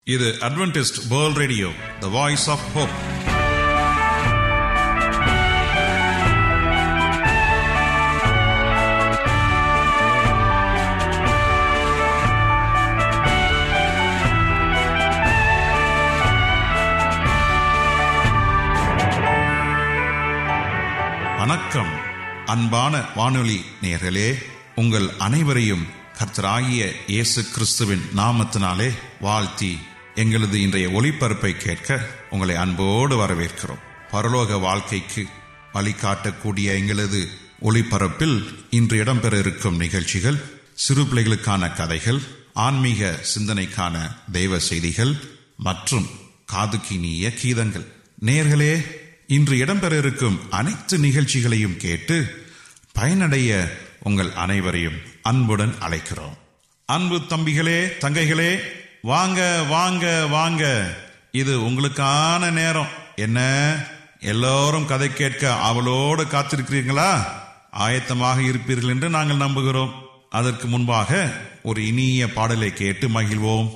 இது Adventist world radio the voice of hope வணக்கம் அன்பான வானொலி நேயர்களே உங்கள் அனைவரையும் கர்த்தராகிய இயேசு கிறிஸ்துவின் நாமத்தினாலே வாழ்த்தி எங்களது இன்றைய ஒளிபரப்பை கேட்க உங்களை அன்போடு வரவேற்கிறோம் பரலோக வாழ்க்கைக்கு வழிகாட்டக்கூடிய எங்களது ஒளிபரப்பில் இன்று இடம்பெற இருக்கும் நிகழ்ச்சிகள் சிறு பிள்ளைகளுக்கான கதைகள் ஆன்மீக சிந்தனைக்கான தெய்வ செய்திகள் மற்றும் காதுக்கினிய கீதங்கள் நேர்களே இன்று இடம்பெற இருக்கும் அனைத்து நிகழ்ச்சிகளையும் கேட்டு பயனடைய உங்கள் அனைவரையும் அன்புடன் அழைக்கிறோம் அன்பு தம்பிகளே தங்கைகளே வாங்க வாங்க வாங்க இது உங்களுக்கான நேரம் என்ன எல்லோரும் கதை கேட்க அவளோடு காத்திருக்கிறீர்களா ஆயத்தமாக இருப்பீர்கள் என்று நாங்கள் நம்புகிறோம் அதற்கு முன்பாக ஒரு இனிய பாடலை கேட்டு மகிழ்வோம்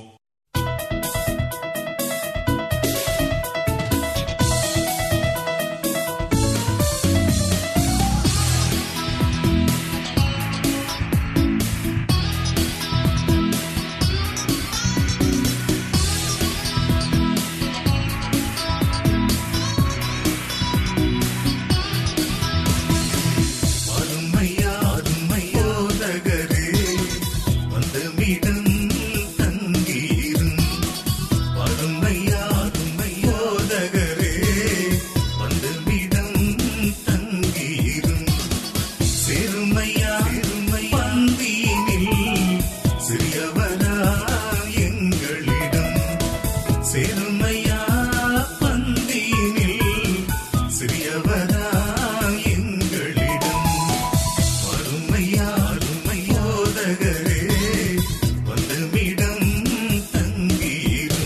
அருமையா அருமையோதகரே வந்தமிடம் தங்கீரும் அருமையா அருமையோதகரே வந்தமிடம் தங்கீரும் சிறுமையா சிறுமை பந்தியினில் சிறியவரா எங்களிடம் சிறுமையா பந்தியினில் சிறியவரா எங்களிடம் அருமையா அருமையோதகரே வந்தமிடம் தங்கீரும்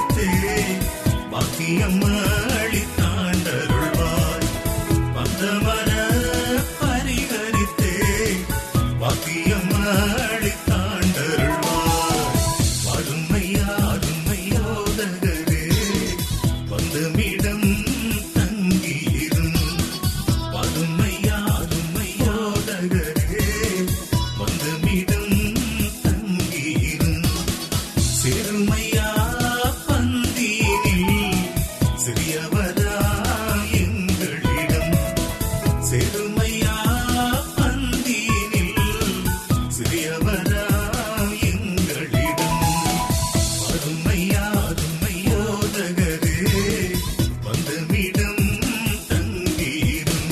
பரிகரித்தே பாக்கியம் அளித்தாண்டருள்வாய் வந்த மர பரிகரித்தே பாக்கியம் அளித்தாண்டருள்வாய் வறுமையா அருமையோதகரே வந்துமிடம் தங்கியிரும் பதுமையா அருமையோதகரே வந்துமிடம் தங்கியிரும் சிறுமையா பந்தீனில் சிறியவரா எங்களிடம் சிறுமையா பந்தீனில் சிறியவரா எங்களிடம் அருமையா அருமையோதகரே வந்துமிடம் தங்கீரும்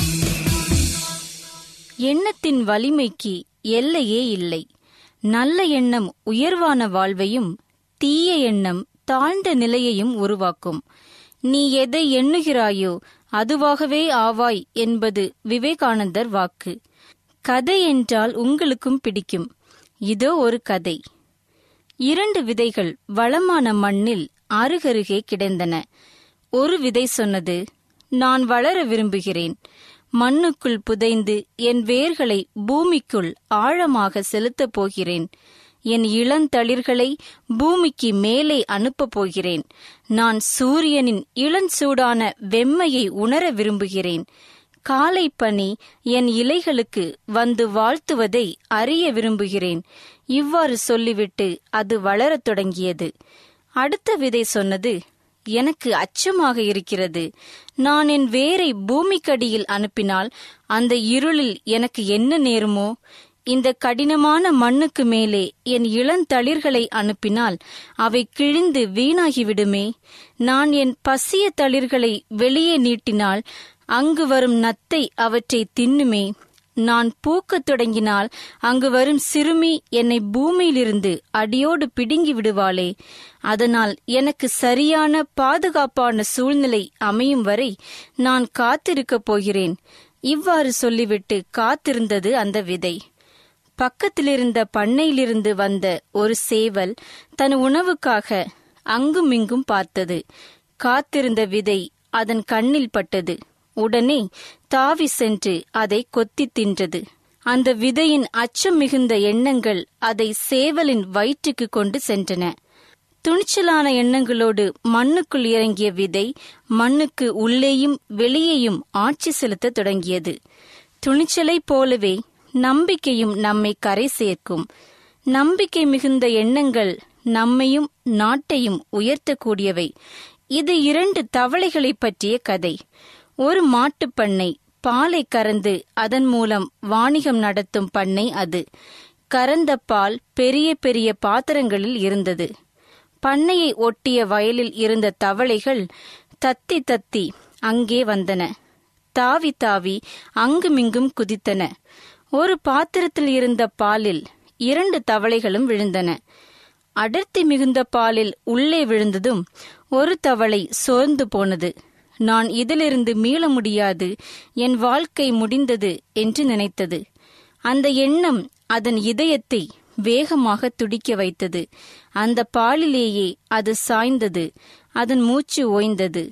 எண்ணத்தின் வலிமைக்கு எல்லையே இல்லை நல்ல எண்ணம் உயர்வான வாழ்வையும் தீய எண்ணம் தாழ்ந்த நிலையையும் உருவாக்கும் நீ எதை எண்ணுகிறாயோ அதுவாகவே ஆவாய் என்பது விவேகானந்தர் வாக்கு கதை என்றால் உங்களுக்கும் பிடிக்கும் இதோ ஒரு கதை இரண்டு விதைகள் வளமான மண்ணில் அருகருகே கிடந்தன ஒரு விதை சொன்னது நான் வளர விரும்புகிறேன் மண்ணுக்குள் புதைந்து என் வேர்களை பூமிக்குள் ஆழமாக செலுத்தப் போகிறேன் என் இளந்தளிர்களை பூமிக்கு மேலே அனுப்பப் போகிறேன் நான் சூரியனின் இளஞ்சூடான வெம்மையை உணர விரும்புகிறேன் காலை பனி என் இலைகளுக்கு வந்து வாழ்த்துவதை அறிய விரும்புகிறேன் இவ்வாறு சொல்லிவிட்டு அது வளரத் தொடங்கியது அடுத்த விதை சொன்னது எனக்கு அச்சமாக இருக்கிறது நான் என் வேரை பூமிக்கடியில் அனுப்பினால் அந்த இருளில் எனக்கு என்ன நேருமோ இந்த கடினமான மண்ணுக்கு மேலே என் இளந்தளிர்களை அனுப்பினால் அவை கிழிந்து வீணாகிவிடுமே நான் என் பசிய தளிர்களை வெளியே நீட்டினால் அங்கு வரும் நத்தை அவற்றை தின்னுமே நான் பூக்கத் தொடங்கினால் அங்கு வரும் சிறுமி என்னை பூமியிலிருந்து அடியோடு பிடுங்கி விடுவாளே அதனால் எனக்கு சரியான பாதுகாப்பான சூழ்நிலை அமையும் வரை நான் காத்திருக்கப் போகிறேன் இவ்வாறு சொல்லிவிட்டு காத்திருந்தது அந்த விதை பக்கத்திலிருந்த பண்ணையிலிருந்து வந்த ஒரு சேவல் தன் உணவுக்காக அங்குமிங்கும் பார்த்தது காத்திருந்த விதை அதன் கண்ணில் பட்டது உடனே தாவி சென்று அதை கொத்தி தின்றது அந்த விதையின் அச்சம் மிகுந்த எண்ணங்கள் அதை சேவலின் வயிற்றுக்கு கொண்டு சென்றன துணிச்சலான எண்ணங்களோடு மண்ணுக்குள் இறங்கிய விதை மண்ணுக்கு உள்ளேயும் வெளியேயும் ஆட்சி செலுத்தத் தொடங்கியது துணிச்சலைப் போலவே நம்பிக்கையும் நம்மை கரை சேர்க்கும் நம்பிக்கை மிகுந்த எண்ணங்கள் நம்மையும் நாட்டையும் உயர்த்தக்கூடியவை இது இரண்டு தவளைகளைப் பற்றிய கதை ஒரு மாட்டுப் பண்ணை பாலை கறந்து அதன் மூலம் வாணிகம் நடத்தும் பண்ணை அது கறந்த பால் பெரிய பெரிய பாத்திரங்களில் இருந்தது பண்ணையை ஒட்டிய வயலில் இருந்த தவளைகள் தத்தி தத்தி அங்கே வந்தன தாவி தாவி அங்குமிங்கும் குதித்தன ஒரு பாத்திரத்தில் இருந்த பாலில் இரண்டு தவளைகளும் விழுந்தன அடர்த்தி மிகுந்த பாலில் உள்ளே விழுந்ததும் ஒரு தவளை சோர்ந்து போனது நான் இதிலிருந்து மீள முடியாது என் வாழ்க்கை முடிந்தது என்று நினைத்தது அந்த எண்ணம் அதன் இதயத்தை வேகமாக துடிக்க வைத்தது அந்த பாலிலேயே அது சாய்ந்தது அதன் மூச்சு ஓய்ந்தது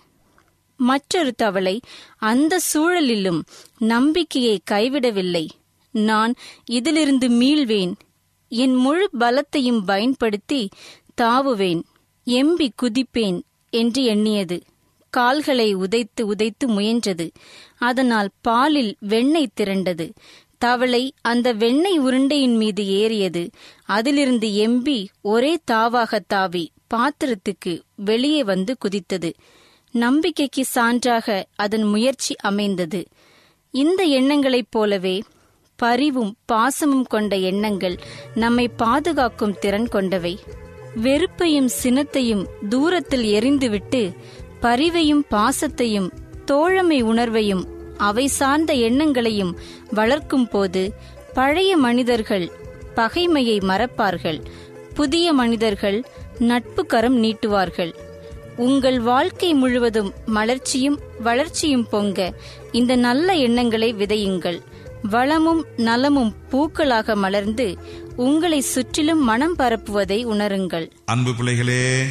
மற்றொரு தவளை அந்த சூழலிலும் நம்பிக்கையை கைவிடவில்லை நான் இதிலிருந்து மீள்வேன் என் முழு பலத்தையும் பயன்படுத்தி தாவுவேன் எம்பி குதிப்பேன் என்று எண்ணியது கால்களை உதைத்து உதைத்து முயன்றது அதனால் பாலில் வெண்ணெய் திரண்டது தவளை அந்த வெண்ணெய் உருண்டையின் மீது ஏறியது அதிலிருந்து எம்பி ஒரே தாவாக தாவி பாத்திரத்துக்கு வெளியே வந்து குதித்தது நம்பிக்கைக்கு சான்றாக அதன் முயற்சி அமைந்தது இந்த எண்ணங்களைப் போலவே பரிவும் பாசமும் கொண்ட எண்ணங்கள் நம்மை பாதுகாக்கும் திறன் கொண்டவை வெறுப்பையும் சினத்தையும் தூரத்தில் எறிந்துவிட்டு பரிவையும் பாசத்தையும் தோழமை உணர்வையும் அவை சார்ந்த எண்ணங்களையும் வளர்க்கும் போது பழைய மனிதர்கள் பகைமையை மறப்பார்கள் புதிய மனிதர்கள் நட்பு கரம் நீட்டுவார்கள் உங்கள் வாழ்க்கை முழுவதும் மலர்ச்சியும் வளர்ச்சியும் பொங்க இந்த நல்ல எண்ணங்களை விதையுங்கள் வளமும் நலமும் பூக்களாக மலர்ந்து உங்களை சுற்றிலும் மனம் பரப்புவதை உணருங்கள் அன்பு பிள்ளைகளே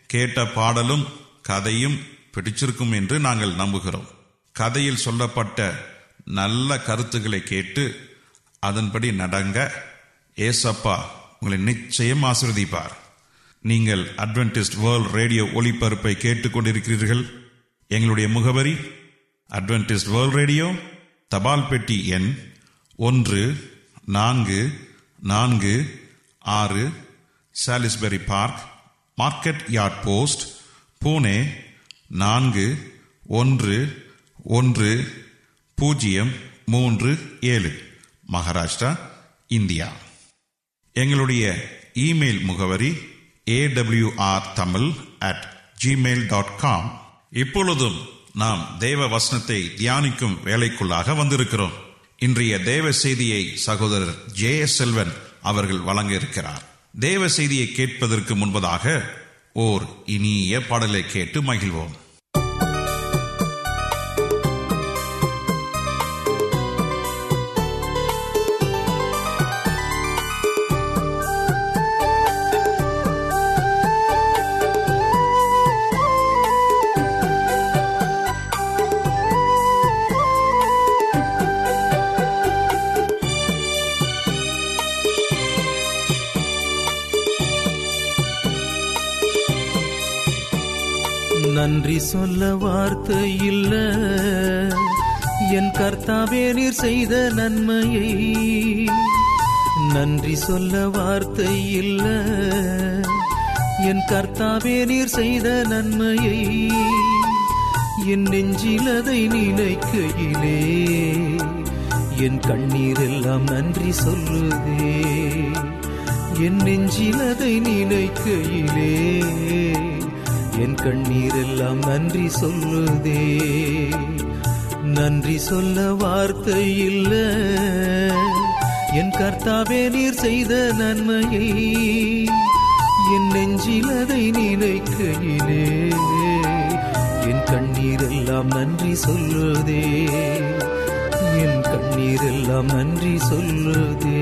கேட்ட பாடலும் கதையும் பிடிச்சிருக்கும் என்று நாங்கள் நம்புகிறோம் கதையில் சொல்லப்பட்ட நல்ல கருத்துக்களை கேட்டு அதன்படி நடங்க ஏசப்பா உங்களை நிச்சயம் ஆசிர்வதிப்பார் நீங்கள் அட்வென்டிஸ்ட் வேர்ல்ட் ரேடியோ ஒளிபரப்பை கேட்டுக்கொண்டிருக்கிறீர்கள் எங்களுடைய முகவரி அட்வென்டிஸ்ட் வேர்ல்ட் ரேடியோ தபால் பெட்டி எண் ஒன்று நான்கு நான்கு ஆறு Salisbury park market yard post Pune நான்கு ஒன்று ஒன்று பூஜ்ஜியம் மூன்று ஏழு மகாராஷ்டிரா இந்தியா எங்களுடைய இமெயில் முகவரி A W R Tamil at Gmail dot com இப்பொழுதும் நாம் தேவ வசனத்தை தியானிக்கும் வேலைக்குள்ளாக வந்திருக்கிறோம் இன்றைய தேவ செய்தியை சகோதரர் ஜே எஸ் செல்வன் அவர்கள் வழங்க இருக்கிறார் தேவ செய்தியை கேட்பதற்கு முன்பதாக ஓர் இனிய பாடலை கேட்டு மகிழ்வோம் நன்றி சொல்ல வார்த்தை இல்ல என் கர்த்தாவே நீர் செய்த நன்மையை நன்றி சொல்ல வார்த்தை இல்ல என் கர்த்தாவே நீர் செய்த நன்மையை என் நெஞ்சிலதை நினைக்கையிலே என் கண்ணீரெல்லாம் நன்றி சொல்லுதே என் நெஞ்சிலதை நினைக்கையிலே என் கண்ணீரெல்லாம் நன்றி சொல்லுதே நன்றி சொல்ல வார்த்தை இல்ல என் கர்த்தாவே நீர் செய்த நன்மையை என் நெஞ்சில் அதை நினைக்கையிலே என் கண்ணீரெல்லாம் நன்றி சொல்லுதே என் கண்ணீரெல்லாம் நன்றி சொல்லுதே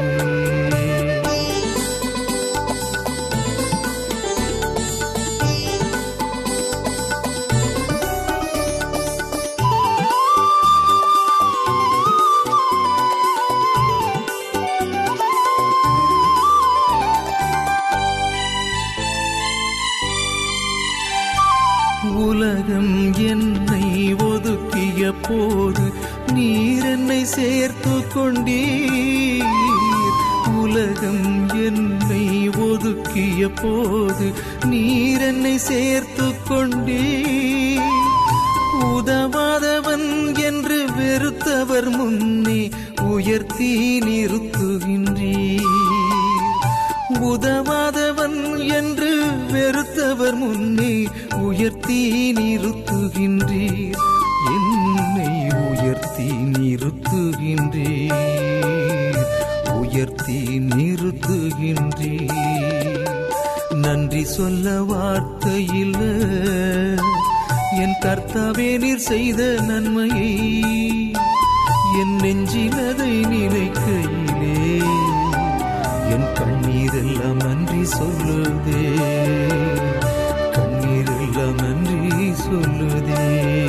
உலகம் என்னை ஒதுக்கிய போது நீர் என்னை சேர்த்து கொண்டீர் உலகம் என்னை ஒதுக்கிய போது நீர் என்னை சேர்த்து கொண்டீர் உதவாதவன் என்று வெறுத்தவர் முன்னே உயர்த்தி நிறுத்துகின்றீர் உதவாதவன் என்று வெறுத்தவர் முன்னே உயர்த்தி நிறுத்துகின்றீர் என்னை உயர்த்தி நிறுத்துகின்றீர் உயர்த்தி நிறுத்துகின்றீர் நன்றி சொல்ல வார்த்தையில் என் கர்த்தாவே நீர் செய்த நன்மையை என் நெஞ்சிலதை நினைக்கையிலே என் கண்ணீரெல்லாம் நன்றி சொல்லுதே கண்ணீரெல்லாம் நன்றி சொல்லுதே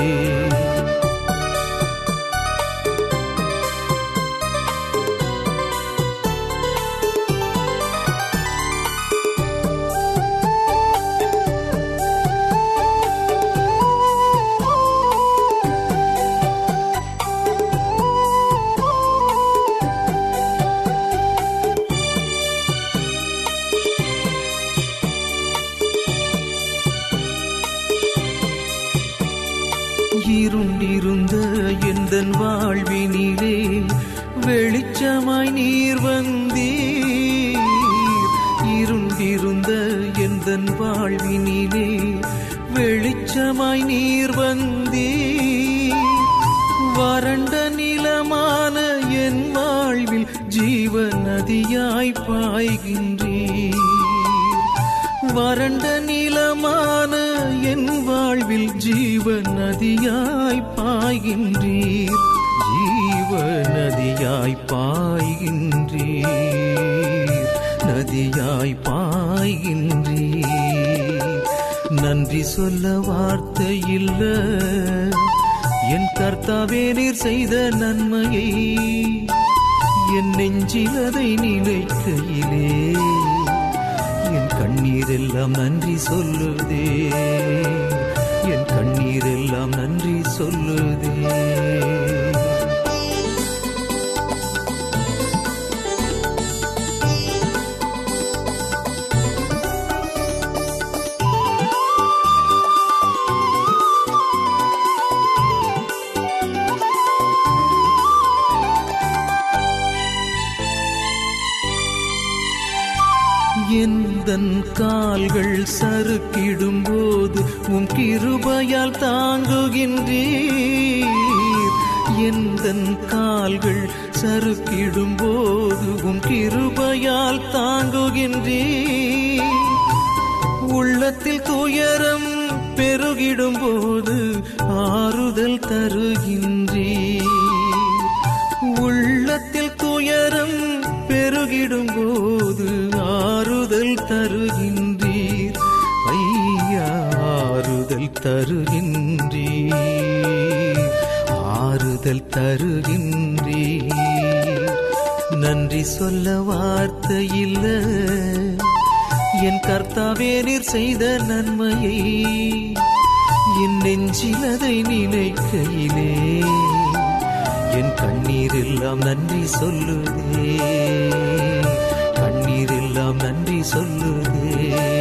இருண்டிருந்த எந்தன் வாழ்வினிலே வெளிச்சமாய் நீர் வந்தீர் இருண்டிருந்த எந்தன் வாழ்வினிலே வெளிச்சமாய் நீர் வந்தீர் வறண்ட நிலமான என் வாழ்வில் ஜீவ நதியாய் பாய்கின்றீர் வறண்ட நிலமான என் வாழ்வில் ஜீவ நதியாய் பாய்கின்றீர் ஜீவ நதியாய் பாய்கின்றீர் நதியாய் பாய்கின்றீர் நன்றி சொல்ல வார்த்தை இல்ல என் கர்த்தாவே நீர் செய்த நன்மையை என் நெஞ்சில் அதை நினைக்கையிலே என் கண்ணீரெல்லாம் நன்றி சொல்லுதே என் கண்ணீரெல்லாம் நன்றி சொல்லுதே எந்தன் கால்கள் சறுக்கிடும் போது உம் கிருபையால் தாங்குகின்றீர் எந்தன் கால்கள் சறுக்கிடும் போது உம் கிருபையால் தாங்குகின்றீர் உள்ளத்தில் துயரம் பெருகிடும் போது ஆறுதல் தருகின்றீர் உள்ளத்தில் துயரம் பெருகிடும் போது ஆறுதல் தருகின்றீர் ஐயா ஆறுதல் தருகின்றீர் ஆறுதல் தருகின்றீர் நன்றி சொல்ல வார்த்தை இல்ல என் கர்த்தாவே நீர் செய்த நன்மையை என் நெஞ்சில் அதை நினைக்கையிலே என் கண்ணீர் எல்லாம் நன்றி சொல்லுதே கண்ணீர் எல்லாம் நன்றி சொல்லுதே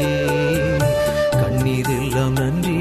கண்ணீர் எல்லாம் நன்றி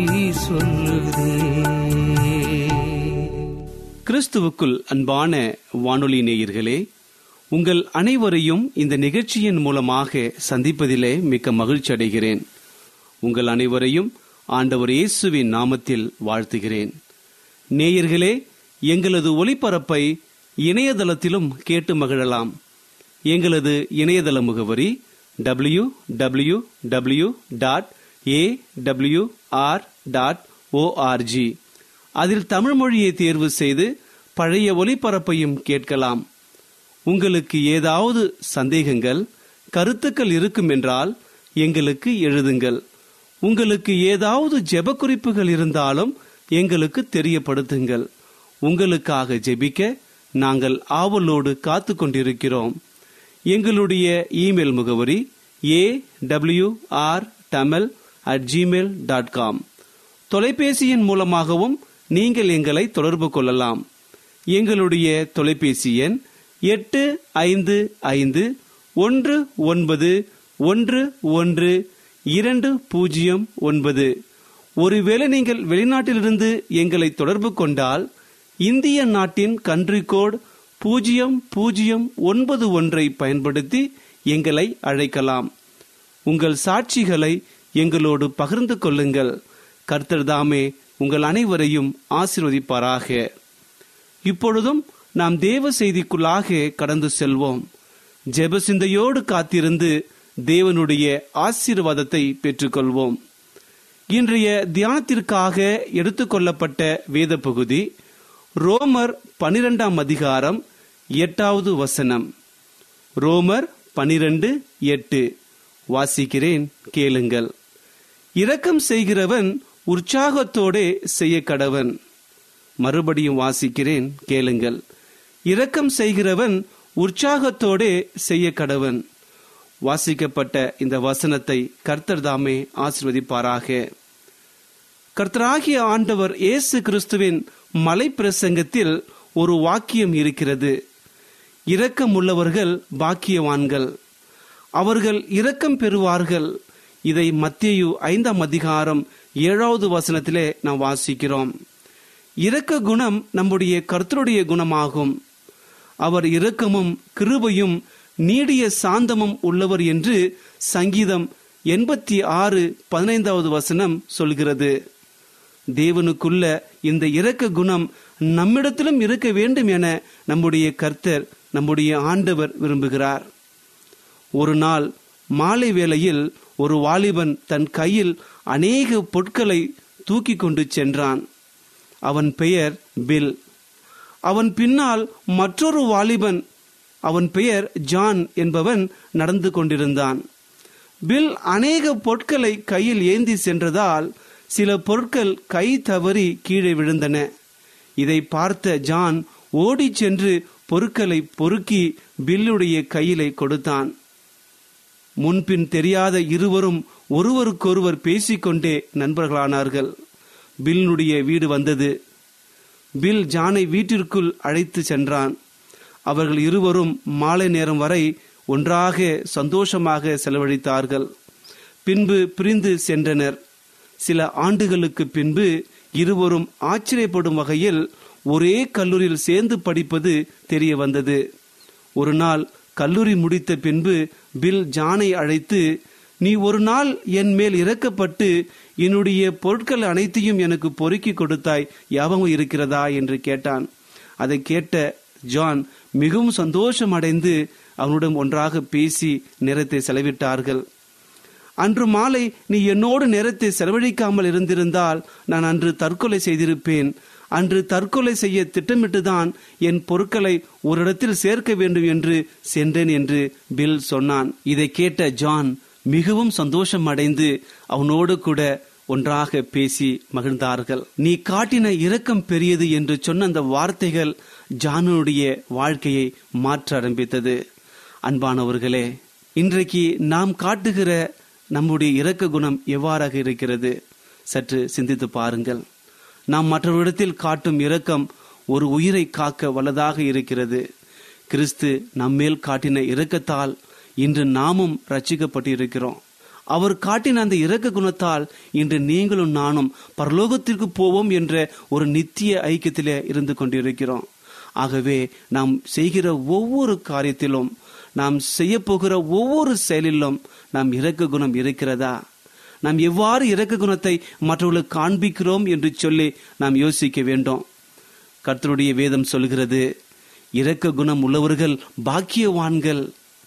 சொல்லுதே கிறிஸ்துவுக்குள் அன்பான வானொலி நேயர்களே உங்கள் அனைவரையும் இந்த நிகழ்ச்சியின் மூலமாக சந்திப்பதிலே மிக்க மகிழ்ச்சி அடைகிறேன் உங்கள் அனைவரையும் ஆண்டவர் இயேசுவின் நாமத்தில் வாழ்த்துகிறேன் நேயர்களே எங்களது ஒளிபரப்பை இணையதளத்திலும் கேட்டு மகிழலாம் எங்களது இணையதள முகவரி W W W dot A W R dot O R G Tamil தமிழ் மொழியை தேர்வு செய்து பழைய ஒலிபரப்பையும் கேட்கலாம் உங்களுக்கு ஏதாவது சந்தேகங்கள் கருத்துக்கள் இருக்கும் என்றால் எங்களுக்கு எழுதுங்கள் உங்களுக்கு ஏதாவது ஜெப குறிப்புகள் இருந்தாலும் எங்களுக்கு தெரியப்படுத்துங்கள் உங்களுக்காக ஜெபிக்க நாங்கள் ஆவலோடு காத்து கொண்டிருக்கிறோம் எங்களுடைய இமெயில் முகவரி A W R Tamil at Gmail dot com தொலைபேசியின் மூலமாகவும் நீங்கள் எங்களை தொடர்பு கொள்ளலாம் எங்களுடைய தொலைபேசி எண் எட்டு ஐந்து ஐந்து ஒன்று ஒன்பது ஒன்று ஒன்று இரண்டு பூஜ்ஜியம் ஒன்பது ஒருவேளை நீங்கள் வெளிநாட்டிலிருந்து எங்களை தொடர்பு கொண்டால் இந்திய நாட்டின் கன்ட்ரி கோட் பூஜ்ஜியம் பூஜ்ஜியம் ஒன்பது ஒன்றை பயன்படுத்தி எங்களை அழைக்கலாம் உங்கள் சாட்சிகளை எங்களோடு பகிர்ந்து கொள்ளுங்கள் கர்த்தர் தாமே உங்கள் அனைவரையும் ஆசீர்வதிப்பாராக இப்பொழுதும் நாம் தேவ செய்திக்குள்ளாக கடந்து செல்வோம் ஜெப சிந்தையோடு காத்திருந்து தேவனுடைய ஆசீர்வாதத்தை பெற்றுக்கொள்வோம் இன்றைய தியானத்திற்காக எடுத்துக்கொள்ளப்பட்ட வேத பகுதி ரோமர் பனிரெண்டாம் அதிகாரம் எட்டாவது வசனம் ரோமர் பனிரெண்டு எட்டு வாசிக்கிறேன் கேளுங்கள் இரக்கம் செய்கிறவன் உற்சாகத்தோடே செய்ய கடவன் மறுபடியும் வாசிக்கிறேன் கேளுங்கள் இரக்கம் செய்கிறவன் உற்சாகத்தோடே செய்ய கடவன் வாசிக்கப்பட்ட இந்த வசனத்தை கர்த்தர் தாமே ஆசிர்வதிப்பாராக கர்த்தராகிய ஆண்டவர் இயேசு கிறிஸ்துவின் மலை பிரசங்கத்தில் ஒரு வாக்கியம் இருக்கிறது இரக்கம் உள்ளவர்கள் பாக்கியவான்கள் அவர்கள் இரக்கம் பெறுவார்கள் இதை மத்தேயு ஐந்தாம் அதிகாரம் ஏழாவது வசனத்திலே நாம் வாசிக்கிறோம் இரக்க குணம் நம்முடைய கர்த்தருடைய குணமாகும் அவர் இரக்கமும் கிருபையும் நீடிய சாந்தமும் உள்ளவர் என்று சங்கீதம் எண்பத்தி ஆறு பதினைந்தாவது வசனம் சொல்கிறது தேவனுக்குள்ள இந்த இரக்க குணம் நம்மிடத்திலும் இருக்க வேண்டும் என நம்முடைய கர்த்தர் நம்முடைய ஆண்டவர் விரும்புகிறார் ஒரு நாள் மாலை வேளையில் ஒரு வாலிபன் தன் கையில் அநேக பொருட்களை தூக்கி கொண்டு சென்றான் அவன் பெயர் பில் அவன் பின்னால் மற்றொரு வாலிபன் அவன் பெயர் ஜான் என்பவன் நடந்து கொண்டிருந்தான் பில் அநேக பொருட்களை கையில் ஏந்தி சென்றதால் சில பொருட்கள் கை தவறி கீழே விழுந்தன இதை பார்த்த ஜான் ஓடிச் சென்று பொருட்களை பொறுக்கி பில்லுடைய கையிலே கொடுத்தான் முன்பின் தெரியாத இருவரும் ஒருவருக்கொருவர் பேசிக்கொண்டே நண்பர்களானார்கள் பில்னுடைய வீடு வந்தது பில் ஜானை வீட்டிற்குள் அழைத்து சென்றான் அவர்கள் இருவரும் மாலை நேரம் வரை ஒன்றாக சந்தோஷமாக செலவழித்தார்கள் பின்பு பிரிந்து சென்றனர் சில ஆண்டுகளுக்கு பின்பு இருவரும் ஆச்சரியப்படும் வகையில் ஒரே கல்லூரியில் சேர்ந்து படிப்பது தெரிய வந்தது ஒரு நாள் கல்லூரி முடித்த பின்பு பில் ஜானை அழைத்து நீ ஒரு நாள் என் மேல் இறக்கப்பட்டு என்னுடைய பொருட்கள் அனைத்தையும் எனக்கு பொறுக்கி கொடுத்தாய் ஞாபகம் இருக்கிறதா என்று கேட்டான் அதை கேட்ட ஜான் மிகவும் சந்தோஷம் அடைந்து அவனுடன் ஒன்றாக பேசி நேரத்தை செலவிட்டார்கள் அன்று மாலை நீ என்னோடு நேரத்தை செலவழிக்காமல் இருந்திருந்தால் நான் அன்று தற்கொலை செய்திருப்பேன் அன்று தற்கொலை செய்ய திட்டமிட்டுதான் என் பொருட்களை ஒரு இடத்தில் சேர்க்க வேண்டும் என்று சென்றேன் என்று பில் சொன்னான் இதை கேட்ட ஜான் மிகவும் சந்தோஷம் அடைந்து அவனோடு கூட ஒன்றாக பேசி மகிழ்ந்தார்கள் நீ காட்டின இரக்கம் பெரியது என்று சொன்ன அந்த வார்த்தைகள் ஜானுடைய வாழ்க்கையை மாற்ற ஆரம்பித்தது அன்பானவர்களே இன்றைக்கு நாம் காட்டுகிற நம்முடைய இரக்க குணம் எவ்வாறாக இருக்கிறது சற்று சிந்தித்து பாருங்கள் நாம் மற்றவரிடத்தில் காட்டும் இரக்கம் ஒரு உயிரை காக்க வல்லதாக இருக்கிறது கிறிஸ்து நம்மேல் காட்டின இரக்கத்தால் இன்று நாமும் ரட்சிக்கப்பட்டிருக்கிறோம் அவர் காட்டின அந்த இரக்க குணத்தால் இன்று நீங்களும் நானும் பரலோகத்திற்கு போவோம் என்ற ஒரு நித்திய ஐக்கியத்திலே இருந்து கொண்டிருக்கிறோம் ஆகவே நாம் செய்கிற ஒவ்வொரு காரியத்திலும் நாம் செய்ய போகிற ஒவ்வொரு செயலிலும் நாம் இரக்க குணம் இருக்கிறதா நாம் எவ்வாறு இரக்க குணத்தை மற்றவர்களுக்கு காண்பிக்கிறோம் என்று சொல்லி நாம் யோசிக்க வேண்டும் கர்த்தருடைய வேதம் சொல்கிறது இரக்க குணம் உள்ளவர்கள் பாக்கியவான்கள்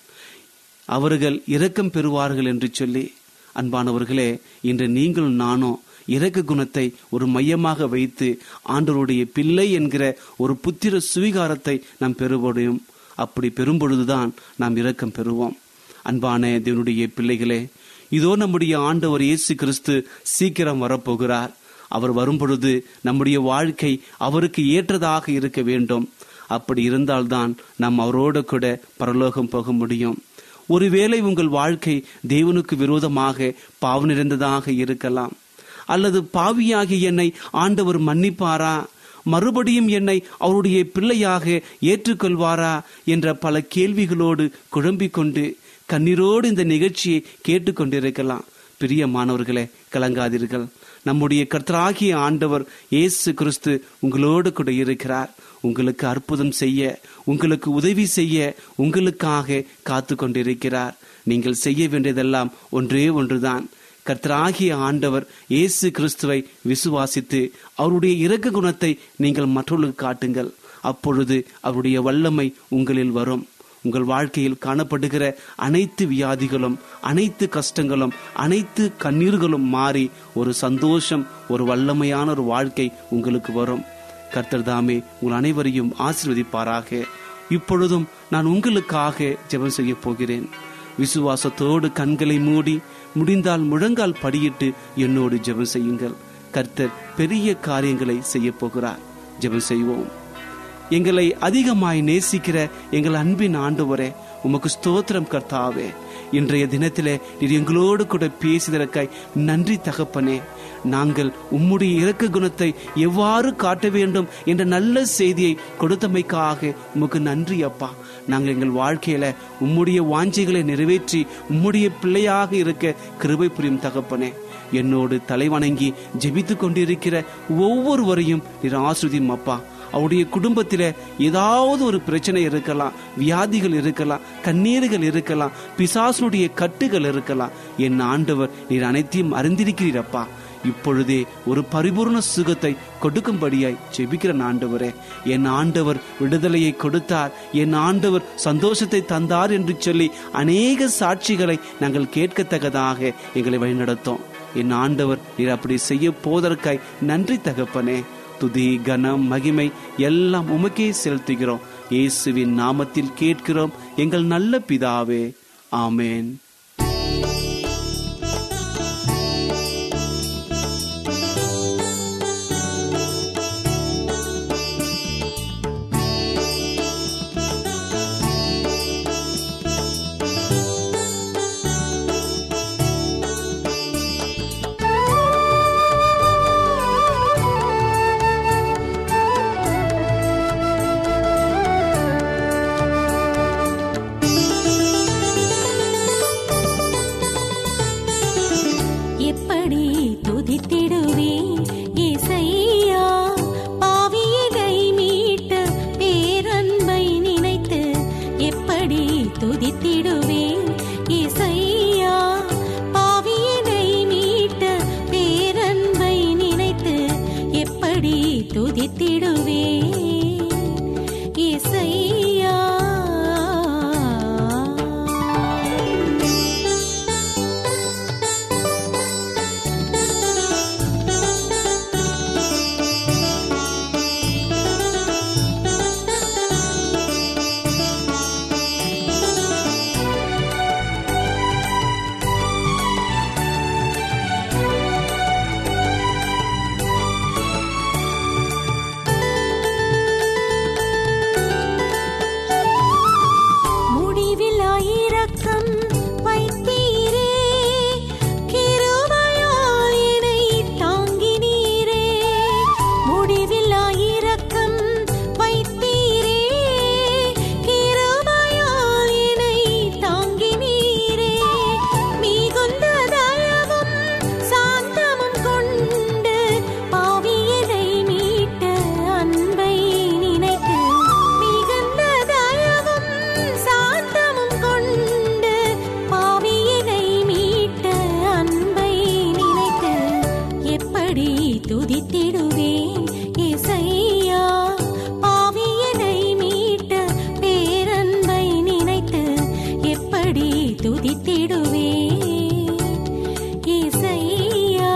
அவர்கள் இரக்கம் பெறுவார்கள் என்று சொல்லி அன்பானவர்களே இன்று நீங்களும் நானும் இரக்க குணத்தை ஒரு மையமாக வைத்து ஆண்டவருடைய பிள்ளை என்கிற ஒரு புத்திர சுவிகாரத்தை நாம் பெறுபடியும் அப்படி பெறும்பொழுதுதான் நாம் இரக்கம் பெறுவோம் அன்பான தேவனுடைய பிள்ளைகளே இதோ நம்முடைய ஆண்டவர் இயேசு கிறிஸ்து சீக்கிரம் வரப்போகிறார் அவர் வரும்பொழுது நம்முடைய வாழ்க்கை அவருக்கு ஏற்றதாக இருக்க வேண்டும் அப்படி இருந்தால்தான் நாம் அவரோடு கூட பரலோகம் போக முடியும் ஒருவேளை உங்கள் வாழ்க்கை தேவனுக்கு விரோதமாக பாவ நிறைந்ததாக இருக்கலாம் அல்லது பாவியாகி என்னை ஆண்டவர் மன்னிப்பாரா மறுபடியும் என்னை அவருடைய பிள்ளையாக ஏற்றுக்கொள்வாரா என்ற பல கேள்விகளோடு குழம்பிக் கொண்டு கண்ணீரோடு இந்த நிகழ்ச்சியை கேட்டுக்கொண்டிருக்கலாம் பிரியமானவர்களே கலங்காதீர்கள் நம்முடைய கர்த்தராகிய ஆண்டவர் இயேசு கிறிஸ்து உங்களோடு கூட இருக்கிறார் உங்களுக்கு அற்புதம் செய்ய உங்களுக்கு உதவி செய்ய உங்களுக்காக காத்து கொண்டிருக்கிறார் நீங்கள் செய்ய வேண்டியதெல்லாம் ஒன்றே ஒன்றுதான் கர்த்தராகிய ஆண்டவர் இயேசு கிறிஸ்துவை விசுவாசித்து அவருடைய இரக்க குணத்தை நீங்கள் மற்றவர்களுக்கு காட்டுங்கள் அப்பொழுது அவருடைய வல்லமை உங்களில் வரும் உங்கள் வாழ்க்கையில் காணப்படுகிற அனைத்து வியாதிகளும் அனைத்து கஷ்டங்களும் அனைத்து கண்ணீர்களும் மாறி ஒரு சந்தோஷம் ஒரு வல்லமையான ஒரு வாழ்க்கை உங்களுக்கு வரும் கர்த்தர் தாமே உங்கள் அனைவரையும் ஆசீர்வதிப்பாராக இப்பொழுதும் நான் உங்களுக்காக ஜெபம் செய்ய போகிறேன் விசுவாசத்தோடு கண்களை மூடி முடிந்தால் முழங்கால் படியிட்டு என்னோடு ஜெபம் செய்யுங்கள் கர்த்தர் பெரிய காரியங்களை செய்ய போகிறார் ஜெபம் செய்வோம் எங்களை அதிகமாய் நேசிக்கிற எங்கள் அன்பின் ஆண்டவரே உமக்கு ஸ்தோத்திரம் கர்த்தாவே இன்றைய தினத்திலே நீர் எங்களோடு கூட பேசியதற்காய் நன்றி தகப்பனே நாங்கள் உம்முடைய இரக்க குணத்தை எவ்வாறு காட்ட வேண்டும் என்ற நல்ல செய்தியை கொடுத்தமைக்காக உமக்கு நன்றி அப்பா நாங்கள் எங்கள் வாழ்க்கையில உம்முடைய வாஞ்சைகளை நிறைவேற்றி உம்முடைய பிள்ளையாக இருக்க கிருபை புரியும் தகப்பனே என்னோடு தலைவணங்கி ஜெபித்து கொண்டிருக்கிற ஒவ்வொருவரையும் நீர் ஆசிரியம் அப்பா அவருடைய குடும்பத்தில ஏதாவது ஒரு பிரச்சனை இருக்கலாம் வியாதிகள் இருக்கலாம் கண்ணீர்கள் இருக்கலாம் பிசாசனுடைய கட்டுகள் இருக்கலாம் என் ஆண்டவர் நீர் அனைத்தையும் அறிந்திருக்கிறீரப்பா இப்பொழுதே ஒரு பரிபூர்ண சுகத்தை கொடுக்கும்படியாய் ஜெபிக்கிற ஆண்டவரே என் ஆண்டவர் விடுதலையை கொடுத்தார் என் ஆண்டவர் சந்தோஷத்தை தந்தார் என்று சொல்லி அநேக சாட்சிகளை நாங்கள் கேட்கத்தக்கதாக எங்களை வழிநடத்தோம் என் ஆண்டவர் நீர் அப்படி செய்ய போவதற்காய் நன்றி தகப்பனே துதி கனம் மகிமை எல்லாம் உமக்கே செலுத்துகிறோம் இயேசுவின் நாமத்தில் கேட்கிறோம் எங்கள் நல்ல பிதாவே ஆமேன் துதித்திடுவே இசையா முடிவில் ஆயிரக்கம் வைத்தீரே கிருபையால் என்னை தாங்கினீரே முடிவில் ஆயிரக்கம் வைத்தீரே கிருபையால் என்னை தாங்கினீரே மிகுந்த தயவும் சாந்தமும் கொண்டு பாவியனை மீட்ட அன்பை நினைத்து மிகுந்த தயவும் சாந்தமும் கொண்டு பாவியனை மீட்ட அன்பை நினைத்து எப்படி துதித்திடுவேன் இசையா பாவியனை மீட்ட பேரன்பை நினைத்து எப்படி துதித்திடுவேன் இசையா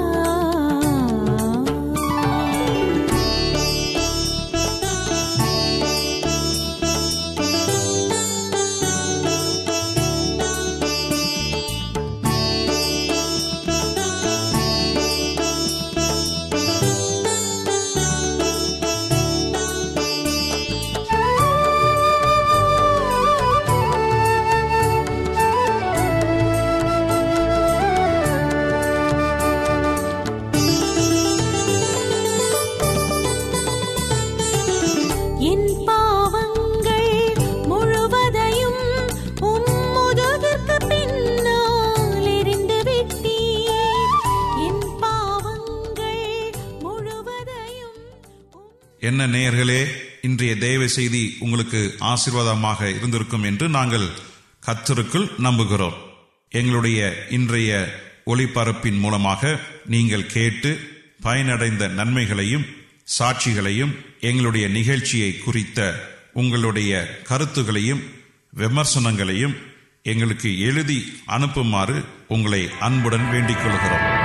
என் பாவங்கள் முழுவதையும் உம் முதுகிற்கு பின்னால் எறிந்து விட்டீர் என் பாவங்கள் முழுவதையும் உம் என்ன நேயர்களே இன்றைய தேவ செய்தி உங்களுக்கு ஆசீர்வாதமாக இருந்திருக்கும் என்று நாங்கள் கத்தருக்குள் நம்புகிறோம் எங்களுடைய இன்றைய ஒளிபரப்பின் மூலமாக நீங்கள் கேட்டு பயனடைந்த நன்மைகளையும் சாட்சிகளையும் எங்களுடைய நிகழ்ச்சியை குறித்த உங்களுடைய கருத்துகளையும் விமர்சனங்களையும் எங்களுக்கு எழுதி அனுப்புமாறு உங்களை அன்புடன் வேண்டிக் கொள்கிறோம்